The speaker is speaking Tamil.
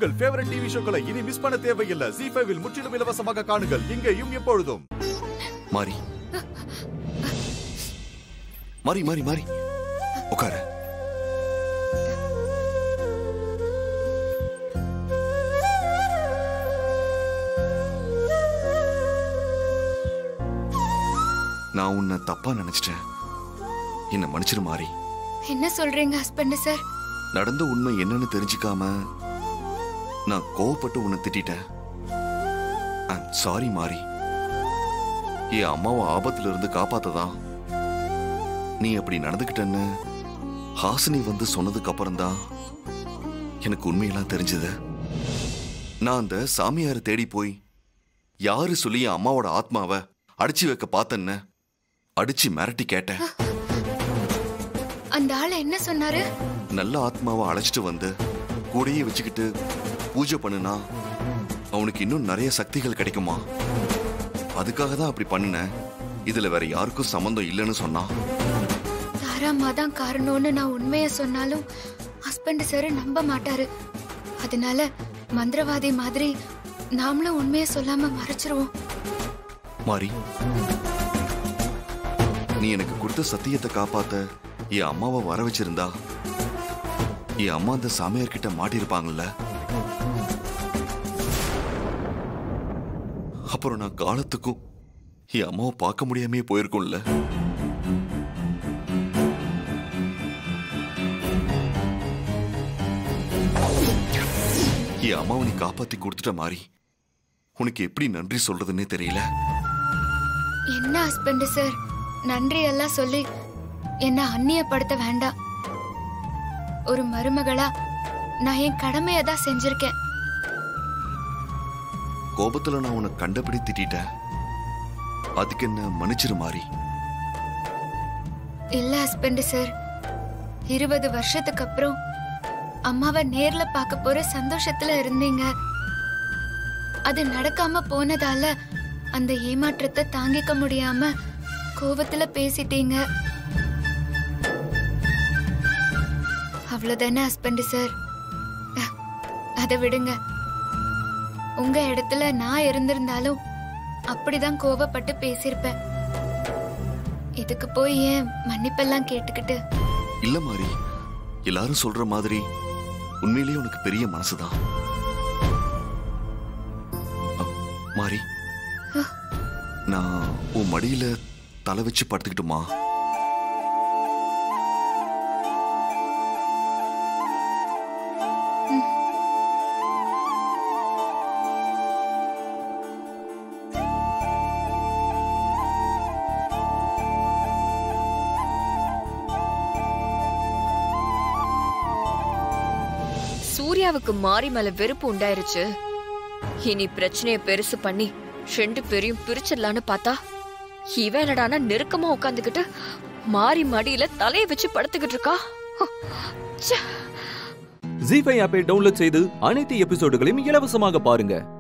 உங்கள் ஃபேவரட் டிவி ஷோக்களை இனி மிஸ் பண்ண தேவையில்லை ஜி ஃபைவில் முற்றிலும் இலவசமாக காணுங்கள் இங்கேயும் எப்பொழுதும் மாறி மாறி மாறி மாறி உட்காரு நான் உன்னை தப்பா நினைச்சிட்டேன் என்ன மன்னிச்சிரு மாறி என்ன சொல்றீங்க ஹஸ்பண்ட் சார் நடந்த உண்மை என்னன்னு தெரிஞ்சுக்காம நான் கோவப்பட்டு உன்னை திட்டிட்டேன் சாரி மாறி என் அம்மாவை ஆபத்துல இருந்து காப்பாத்ததான் நீ அப்படி நடந்துக்கிட்டன்னு ஹாசினி வந்து சொன்னதுக்கு அப்புறம்தான் எனக்கு உண்மையெல்லாம் தெரிஞ்சது நான் அந்த சாமியாரை தேடி போய் யாரு சொல்லி என் அம்மாவோட ஆத்மாவை அடிச்சு வைக்க பார்த்தேன்னு அடிச்சு மிரட்டி கேட்டேன் அந்த ஆள் என்ன சொன்னாரு நல்ல ஆத்மாவை அழைச்சிட்டு வந்து கூடயே வச்சுக்கிட்டு பூஜை பண்ணுனா அவனுக்கு இன்னும் நிறைய சக்திகள் கிடைக்குமா அதுக்காக தான் அப்படி பண்ணினேன் இதுல வேற யாருக்கும் சம்மந்தம் இல்லைன்னு சொன்னான் தாராமா தான் காரணம்னு நான் உண்மைய சொன்னாலும் ஹஸ்பண்ட் சார் நம்ப மாட்டாரு அதனால மந்திரவாதி மாதிரி நாமளும் உண்மைய சொல்லாம மறைச்சிருவோம் மாறி நீ எனக்கு கொடுத்த சத்தியத்தை காப்பாத்த என் அம்மாவை வர வச்சிருந்தா என் அம்மா அந்த சாமியார் கிட்ட மாட்டிருப்பாங்கல்ல அப்புறம் நான் காலத்துக்கும் என் அம்மாவை பார்க்க முடியாமே போயிருக்கும்ல என் அம்மாவை நீ காப்பாத்தி கொடுத்துட்ட மாதிரி உனக்கு எப்படி நன்றி சொல்றதுன்னே தெரியல என்ன ஹஸ்பண்ட் சார் நன்றி எல்லாம் சொல்லி என்ன அந்நியப்படுத்த வேண்டாம் ஒரு மருமகளா நான் என் கடமையை தான் செஞ்சிருக்கேன் கோபத்துல நான் உன்னை கண்டபடி திட்டிட்டேன் அதுக்கு என்ன மன்னிச்சிரு மாறி இல்ல ஹஸ்பண்ட் சார் இருபது வருஷத்துக்கு அப்புறம் அம்மாவை நேர்ல பார்க்க போற சந்தோஷத்துல இருந்தீங்க அது நடக்காம போனதால அந்த ஏமாற்றத்தை தாங்கிக்க முடியாம கோபத்துல பேசிட்டீங்க அவ்வளவுதானே ஹஸ்பண்ட் சார் அதை விடுங்க உங்க இடத்துல நான் இருந்திருந்தாலும் அப்படிதான் கோவப்பட்டு பேசியிருப்பேன் இதுக்கு போய் ஏன் மன்னிப்பெல்லாம் கேட்டுக்கிட்டு இல்ல மாறி எல்லாரும் சொல்ற மாதிரி உண்மையிலேயே உனக்கு பெரிய மனசுதான் அ, மாறி நான் உன் மடியில தலை வச்சு படுத்துக்கிட்டுமா சூர்யாவுக்கு மாறி மேல வெறுப்பு உண்டாயிருச்சு இனி பிரச்சனைய பெருசு பண்ணி ரெண்டு பேரையும் பிரிச்சிடலான்னு பார்த்தா இவன் என்னடானா நெருக்கமா உட்காந்துக்கிட்டு மாறி மடியில தலைய வச்சு படுத்துக்கிட்டு இருக்கா ச்சே. ஜி ஃபைவ் ஆப்பை டவுன்லோட் செய்து அனைத்து எபிசோடுகளையும் இலவசமாக பாருங்க